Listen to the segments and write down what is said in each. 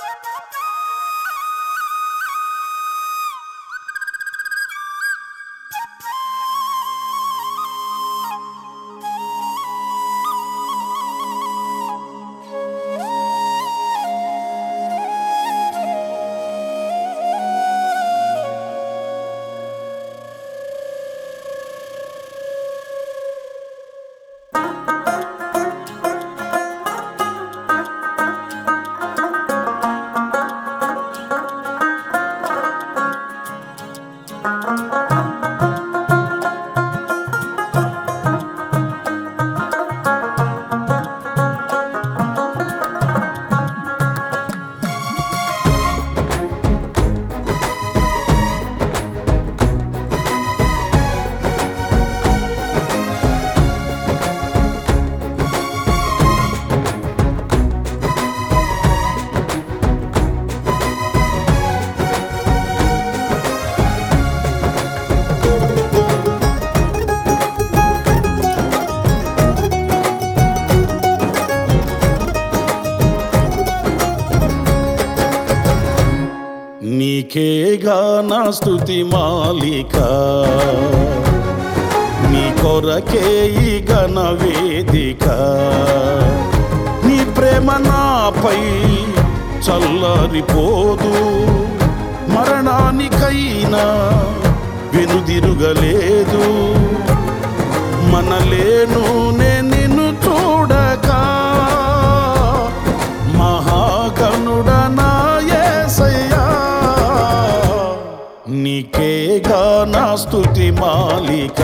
నీకేగా నా స్థుతి మాలిక నీ కొరకే ఈ ఘన వేదిక నీ ప్రేమ నాపై చల్లరిపోదు మరణానికైనా వెనుదిరుగలేదు మనలేను నే నిన్ను చూడక మహాగణుడ నా యేసయ్యా నీకేగా నా స్తుతి మాలిక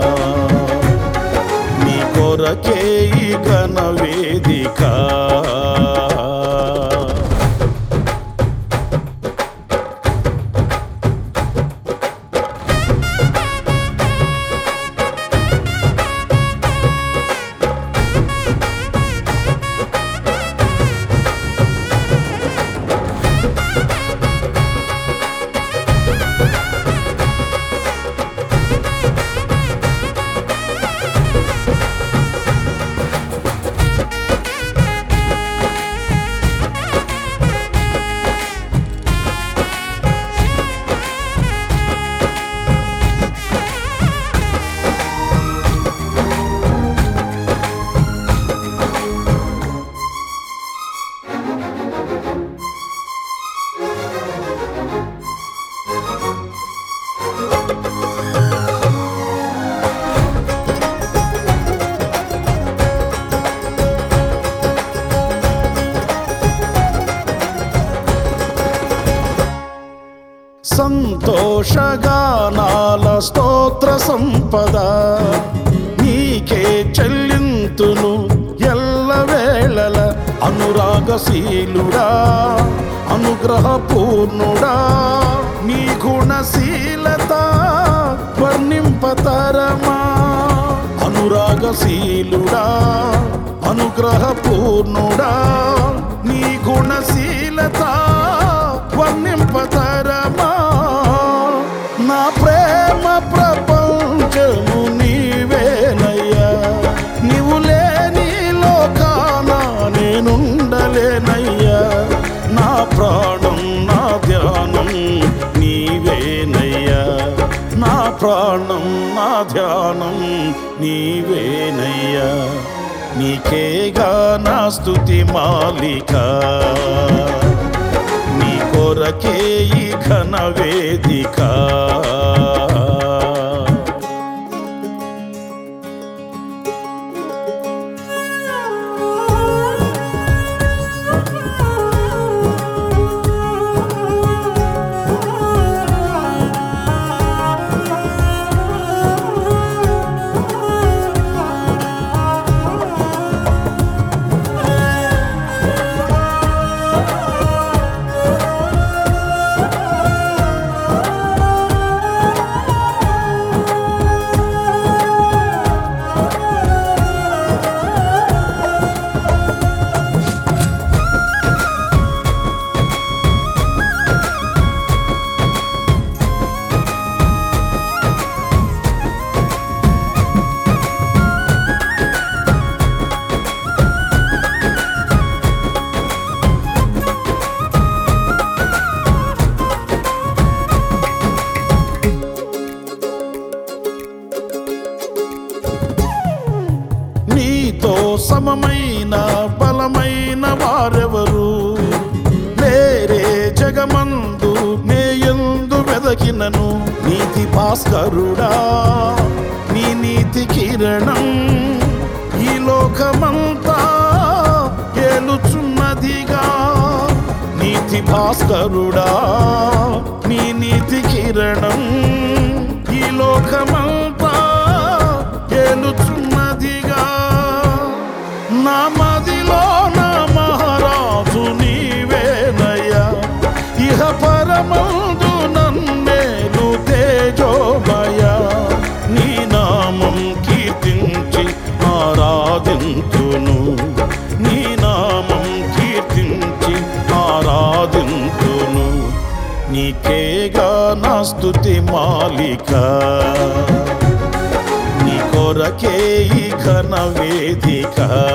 నీ కొరకే ఈ ఘన వేదిక సంతోషగానాల స్తోత్ర సంపద నీకే చెల్లింతును ఎల్లవేళల అనురాగశీలుడా అనుగ్రహపూర్ణుడా నీ గుణశీలత వర్ణింపతరమా అనురాగశీలుడా అనుగ్రహపూర్ణుడా నీ గుణశీలత వర్ణింపతరమా నా ప్రేమ ప్రపంచము నీవేనయ్యా నీవు లేని లోకాన నేనుండలేనయ్యా నా ప్రాణం నా ధ్యానం నీవేనయ్యా నా ప్రాణం నా ధ్యానం నీవేనయ్యా నీకేగా నా స్తుతి మాలిక నీ కొరకే ఈ ఘన వేదిక వెదకినను నీతి భాస్కరుడా నీ నీతి కిరణం ఈ లోకమంతా ఏలుచున్నదిగా నీతి భాస్కరుడా నీ నీతి కిరణం ఈ లోకమంతా ఏలుచున్నదిగా నా మదిలో నా మహారాజు నీవేనయ్యా ఇహ పరమందు నన్నేలు తేజోమయ నీ నామం కీర్తించి ఆరాధింతును నీ నామం కీర్తించి ఆరాధింతును నీకేగా నా స్తుతి మాలిక నీ కొరకే ఈ ఘన వేదిక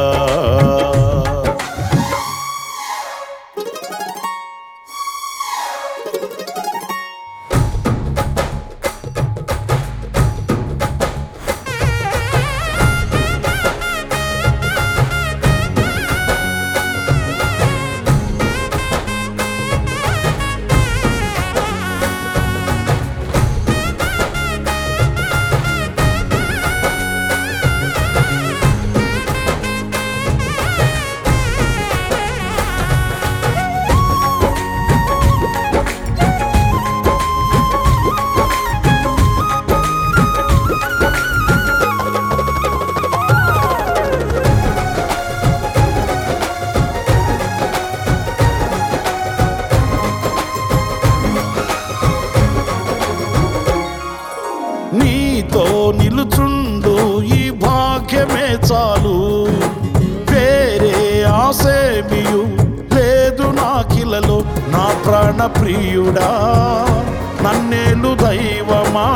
నీతో నిలుచుండు ఈ భాగ్యమే చాలు వేరే ఆసేమియు లేదు నాకిలలో నా ప్రాణ ప్రియుడా నన్నేలు దైవమా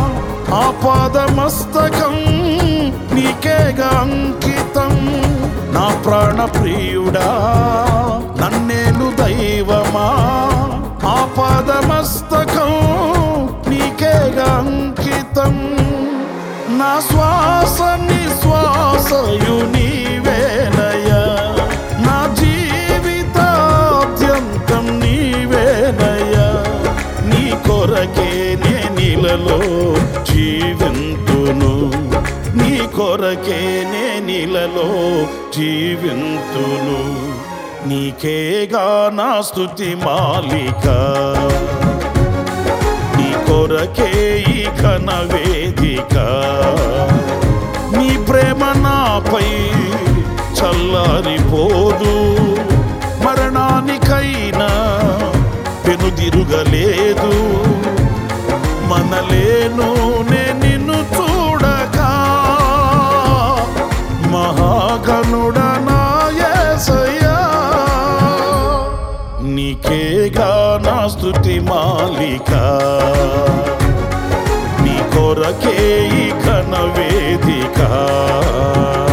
ఆపాదమస్తకం నీకేగా అంకితం నా ప్రాణ ప్రియుడా నన్నేలు దైవమా ఆపాదమస్తకం నీకేగా అంకితం నా శ్వాస నిశ్వాసయు నీవేనయ్యా నా జీవితాద్యంతం నీవేనయ్యా నీ కొరకే నే నీలలో జీవింతును నీ కొరకే నే నీలలో జీవింతును నీకేగా నా స్తుతి మాలిక నీ కొరకే ఈ ఘన వేదిక నీ ప్రేమ నాపై చల్లారిపోదు మరణానికైనా పెనుదిరుగలేదు మనలేను నే నిన్ను చూడగా మహాగణుడనా యేసయ్యా నీకేగా నా స్తుతి మాలిక నీ కొరకే ఈ ఘన వేదిక